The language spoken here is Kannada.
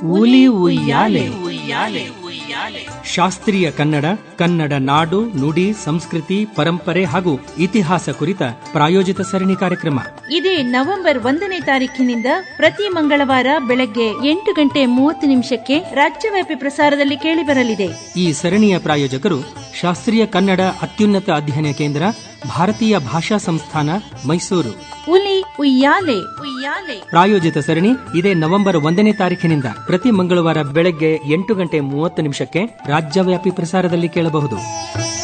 ಹುಲಿ ಉಯ್ಯಾಲೆ ಶಾಸ್ತ್ರೀಯ ಕನ್ನಡ ಕನ್ನಡ ನಾಡು ನುಡಿ ಸಂಸ್ಕೃತಿ ಪರಂಪರೆ ಹಾಗೂ ಇತಿಹಾಸ ಕುರಿತ ಪ್ರಾಯೋಜಿತ ಸರಣಿ ಕಾರ್ಯಕ್ರಮ ಇದೇ ನವೆಂಬರ್ ಒಂದನೇ ತಾರೀಖಿನಿಂದ ಪ್ರತಿ ಮಂಗಳವಾರ ಬೆಳಗ್ಗೆ ಎಂಟು ಗಂಟೆ ಮೂವತ್ತು ನಿಮಿಷಕ್ಕೆ ರಾಜ್ಯವ್ಯಾಪಿ ಪ್ರಸಾರದಲ್ಲಿ ಕೇಳಿಬರಲಿದೆ ಈ ಸರಣಿಯ ಪ್ರಾಯೋಜಕರು ಶಾಸ್ತ್ರೀಯ ಕನ್ನಡ ಅತ್ಯುನ್ನತ ಅಧ್ಯಯನ ಕೇಂದ್ರ ಭಾರತೀಯ ಭಾಷಾ ಸಂಸ್ಥಾನ ಮೈಸೂರು ಹುಲಿ ಉಯ್ಯಾಲೆ ಉಯ್ಯಾಲೆ ಪ್ರಾಯೋಜಿತ ಸರಣಿ ಇದೇ ನವೆಂಬರ್ ಒಂದನೇ ತಾರೀಖಿನಿಂದ ಪ್ರತಿ ಮಂಗಳವಾರ ಬೆಳಗ್ಗೆ ಎಂಟು ಗಂಟೆ ಮೂವತ್ತು ನಿಮಿಷಕ್ಕೆ ರಾಜ್ಯವ್ಯಾಪಿ ಪ್ರಸಾರದಲ್ಲಿ ಕೇಳಬಹುದು